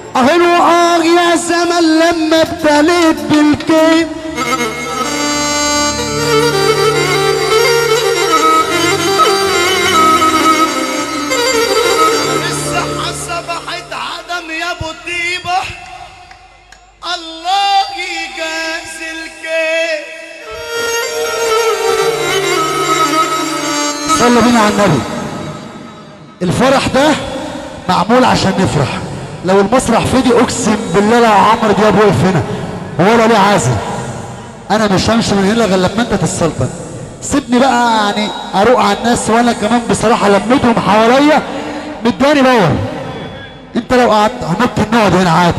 اهل وآه يا زمن لما ابتليت بالكيف الصحة صبحت عدم يا ابو طيبة الله يجاز الكيف صلى بينا على النبي الفرح ده معمول عشان نفرح لو المسرح فضي اقسم بالله لو عمرو دياب وقف هنا ولا ليه عازل انا مش همشي من هنا غير لما انت تتسلطن سيبني بقى يعني اروق على الناس وانا كمان بصراحه لميتهم حواليا مداني باور انت لو قعدت ممكن نقعد هنا عادي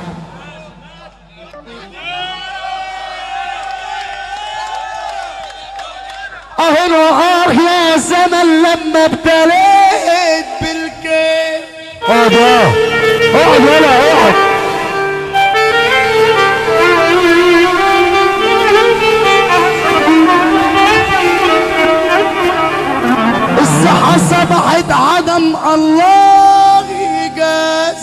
اهل واه يا زمن لما ابتليت بالكيف اقعد اه اقعد يلا اقعد الصحة صبحت عدم الله يجاز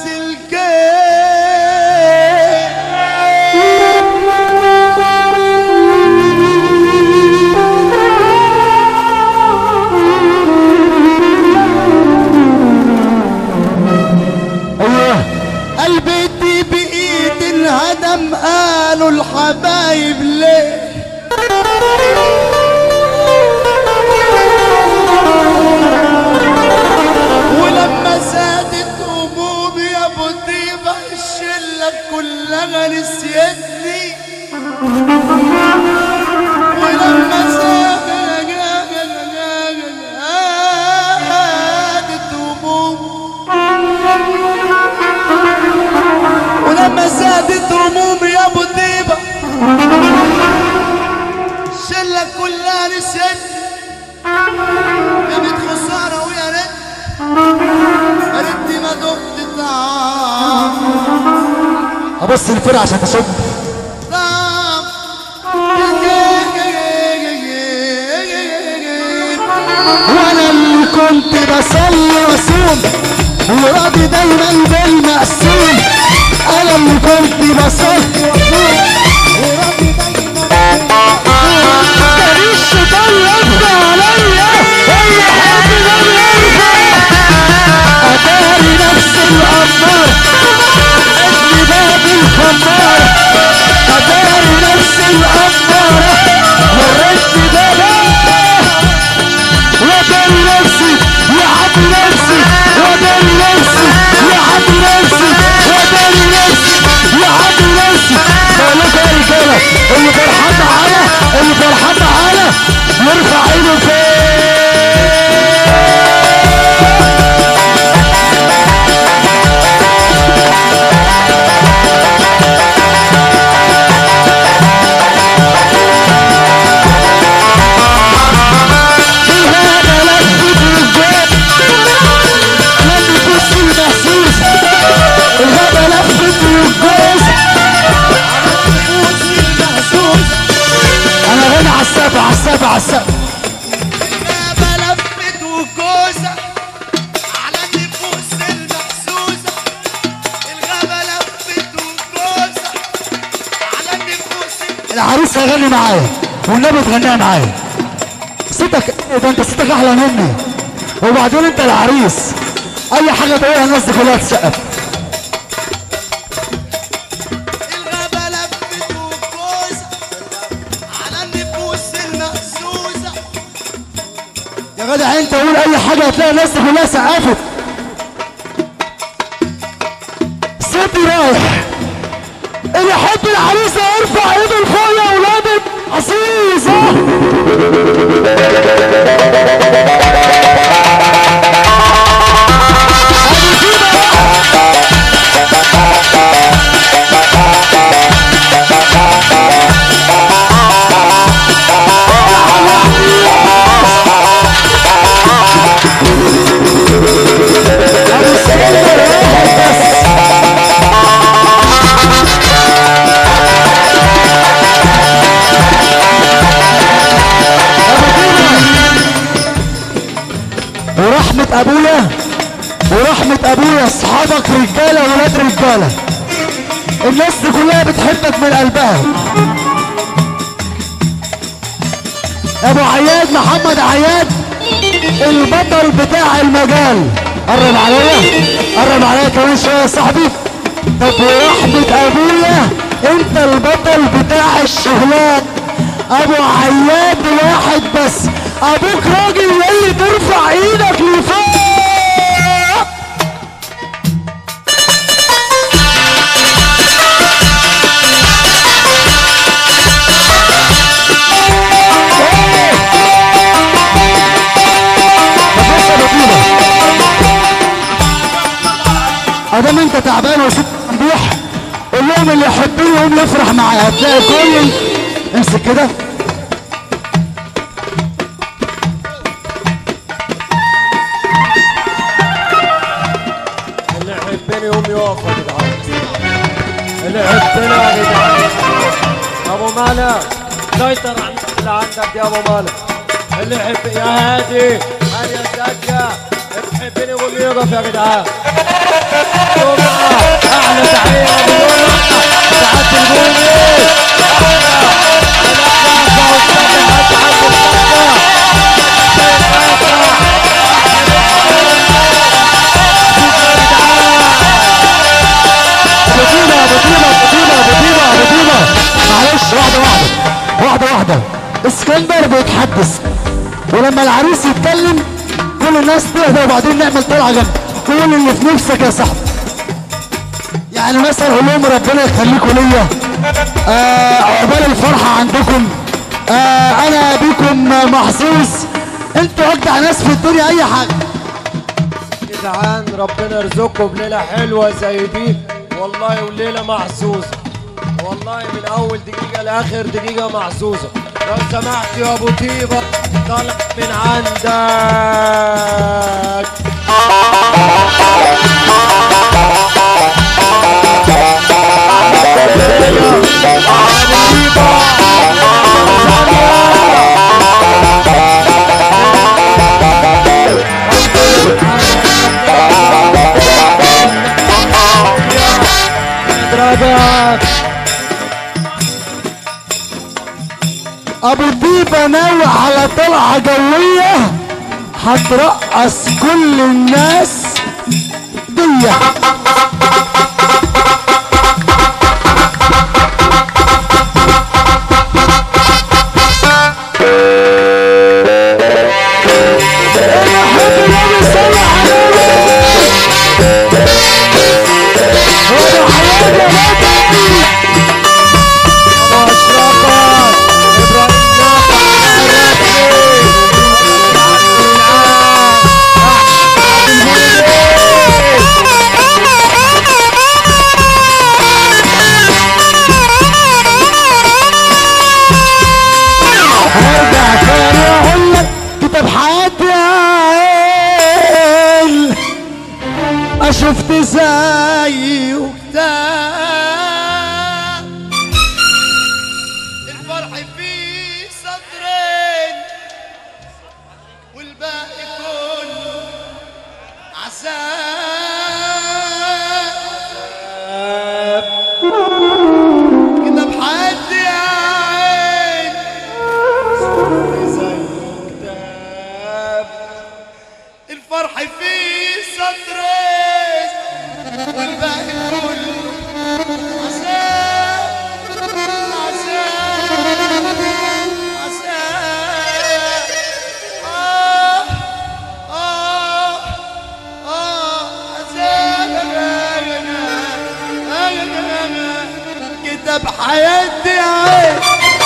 ايوه قلبي دي بايد الهدم قالوا الحبايب ليه ولما زادت همومي يا ابو طيبه الشله كلها نسيتني ولما زادت همومي ولما زادت همومي يا ابو طيبه الشله كلها نسيتني يا بنت خساره ويا ريت يا ريتني ما دقت طعم ابص الفرقه عشان تصب طعم وانا اللي كنت بصلي واصوم وراضي دايما بالمقسوم انا اللي كنت بصلي واصوم وراضي دايما كان الشيطان يرضى عليا ولا حد ما بيرضى اتاري نفس الامار ابني باب الخمار اتاري نفس الاماره وريتني بابا وداري نفسي يا عم نفسي وداري نفسي يا عم نفسي وداري نفسي يا عم نفسي بقولك يا رجاله اللي فرحان معانا اللي فرحان معانا يرفع ايده فين بالهذا لفت الجيب لم يبص المحسوس الهذا لفت الجوز انا غني على السقف على السقف على السقف الغابة لفت وكوسة على النفوس المحسوسة الغابة لفت وكوسة على النفوس العريس هيغني معايا والنبي تغنيها معايا صوتك ايه ده انت صوتك احلى مني وبعدين انت العريس اي حاجه تقولها الناس دي كلها تسقف الغابة لفت وكوسة على النفوس المحسوسة يا جدع انت قول اي حاجه هتلاقي الناس دي كلها سقفت صوتي رايح اللي يحب العريسه يرفع ايده لفوق يا اولاد عزيزه ابو سيدة بقى. ابو سيدة واحد بس ابو سيدة رجاله الناس دي كلها بتحبك من قلبها ابو عياد محمد عياد البطل بتاع المجال قرب عليا قرب عليا كمان شويه يا صاحبي طب ورحمة ابويا انت البطل بتاع الشغلات ابو عياد واحد بس ابوك راجل اللي ترفع ايدك لفوق طب بص يا بطيبة ادام انت تعبان وست ممدوح قول لهم اللي يحبني يقوم يفرح معايا هتلاقي كل امسك كده اللي يحبني يقوم يقف يا جدعان اللي يحبني يا جدعان ابو مالك سيطر على الناس اللي عندك دي يا ابو مالك اللي يحب يا هادي هادي يا ساجة اللي يحبني يقوم يقف يا جدعان جمعة احلى تحية يا ابو جمعة سعادة الجولي بطيبة بطيبة بطيبة بطيبة بطيبة معلش واحدة واحدة واحدة واحدة اسكندر بيتحدث ولما العريس يتكلم كل الناس تهدى وبعدين نعمل طلعة جنب قول اللي في نفسك يا صاحبي يعني مثلا قول لهم ربنا يخليكم ليا آه عقبال الفرحة عندكم آه انا بيكم محظوظ انتوا اجدع ناس في الدنيا اي حاجة جدعان ربنا يرزقكم بليلة حلوة زي دي والله وليلة محظوظة والله من أول دقيقة لآخر دقيقة محظوظة لو سمحت يا أبو طيبة طلب من عندك اضربك ابو طيبة ناوي على طلعة جوية هترقص كل الناس دي انا احب النبي صلى عليه وابو حياة يا بطل ابو اشرفك ابراهيم نافع هرجع تاني اقول لك كتاب حياتي يا عيل اشوفت زي وكتاب الفرح فيه سطرين والباقي كله عذاب كده بحياتي يا عين زي كتاب الفرح فيه سطرين والباقي كله عذاب عذاب عذاب آه آه آه عذاب كده بحياتي عين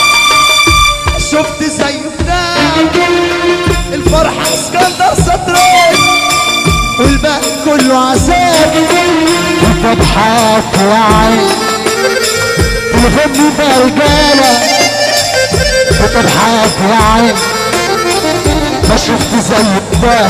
شفت زي بتاع الفرح اسكندر سطرين والباقي كله عذاب كتاب حياتي يا عيل تليفون مين بقى رجالة كتاب حياتي يا عيل ما شفت زي ده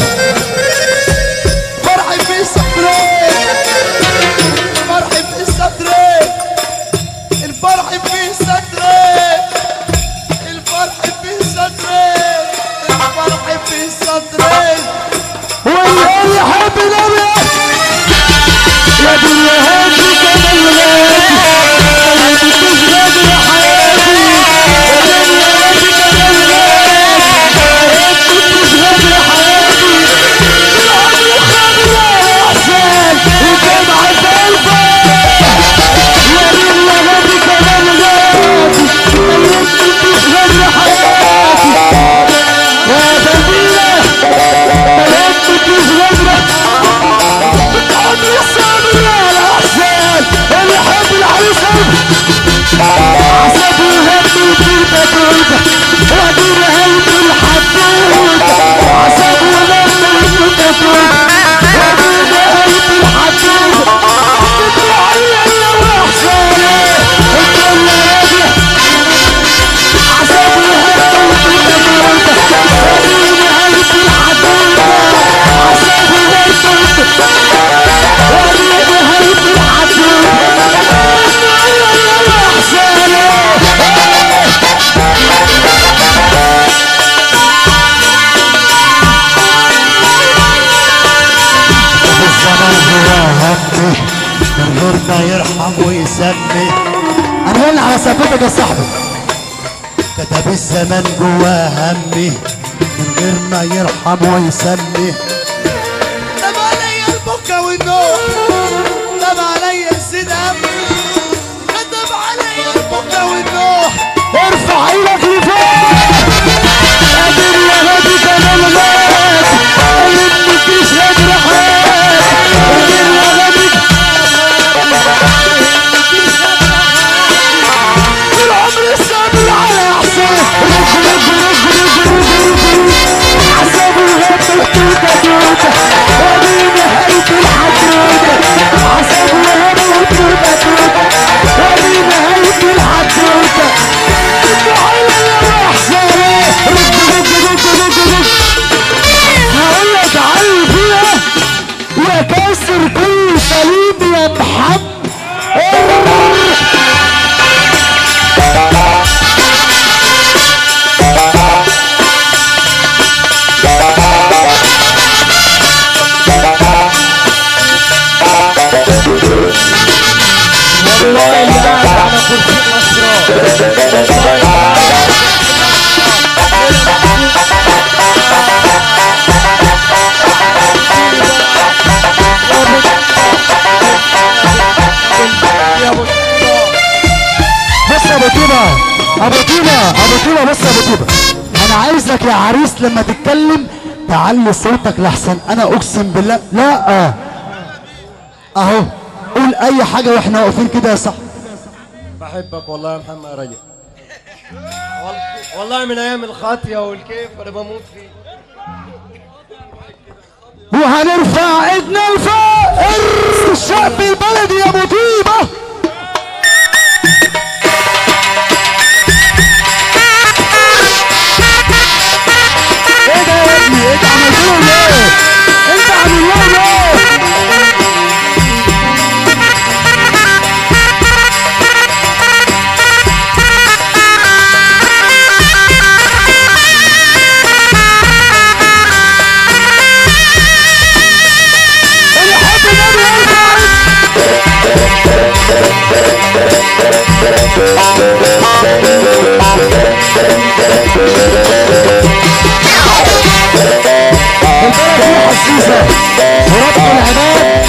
فرحي في سطرين فرحي في سطرين الفرح في سطرين الفرح في سطرين الفرح في سطرين واللي يحب الابيض يا دنيا هاتي كده من غير ما يرحم ويسمي انا قلنا على سقفتك يا صاحبي كتب الزمان جوا همي من غير ما يرحم ويسمي طب عليا البكا والنوم طب عليا السدام كتب عليا البكا والنوم ارفع ايدك لفوق قادر يا غادي كمان مات قلب مفيش غادر حياة قادر يا غادي طول عمري صابر على احسان رج رج رج رج رج رج حسب الغد توته توته ودي نهاية الحدوتة حسب الغد توته توته ودي نهاية الحدوتة هقول لك علي فيها يا كاسر كل سليم يا محمد والله اللي قاعد على كرسي الاسرار يا ابو بص يا ابو طيبه ابو طيبه ابو طيبه بص يا ابو طيبه انا عايزك يا عريس لما تتكلم تعلي صوتك لحسن انا اقسم بالله لا اهو قول اي حاجه واحنا واقفين كده يا صاحبي بحبك والله يا محمد رجب وال- والله من ايام الخاطيه والكيف انا بموت فيه وهنرفع ايدنا لفوق ارس الشعب البلدي يا ابو طيبه ايه ده يا ابني انت عملت لهم ايه انت عامل لهم ايه اللي يحب النبي يرفع ايده. البلد دي حسيسة ورب العباد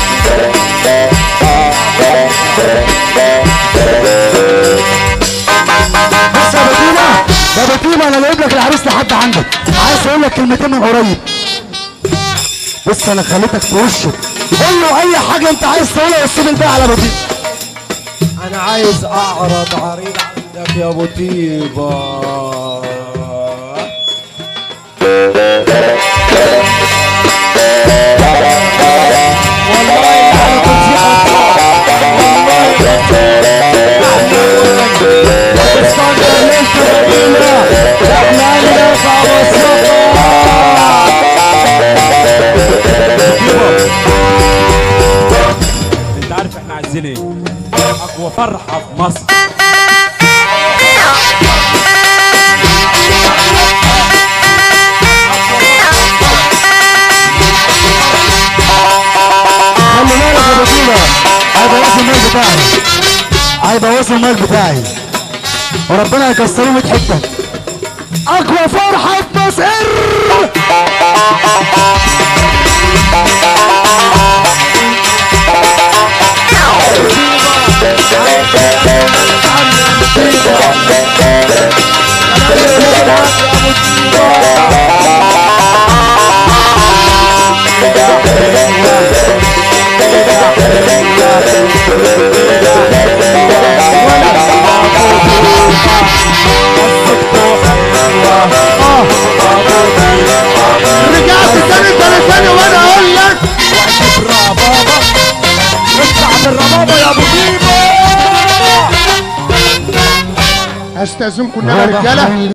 بص يا بتيمة يا بتيمة انا جايب لك العريس لحد عندك عايز اقول لك كلمتين من قريب بص انا خليتك في وشه قول له اي حاجه انت عايز تقولها وسيب الباقي على بتيمة انا عايز اعرض عريض عندك يا ابو طيبه والله اللي على كرسي اسكندر ليلة جميلة احنا نرفع انت عارف احنا عايزين ايه اقوى فرحه في مصر خلي بالك يا بطولة هيبقى واصل المال بتاعي هيبقى واصل المال بتاعي وربنا يكسره 100 حته اقوى فرحه في مصر رجعت تاني تاني تاني وانا اقول لك الربابة اطلع بالربابة يا ابو طيبة استاذنكم يا رجاله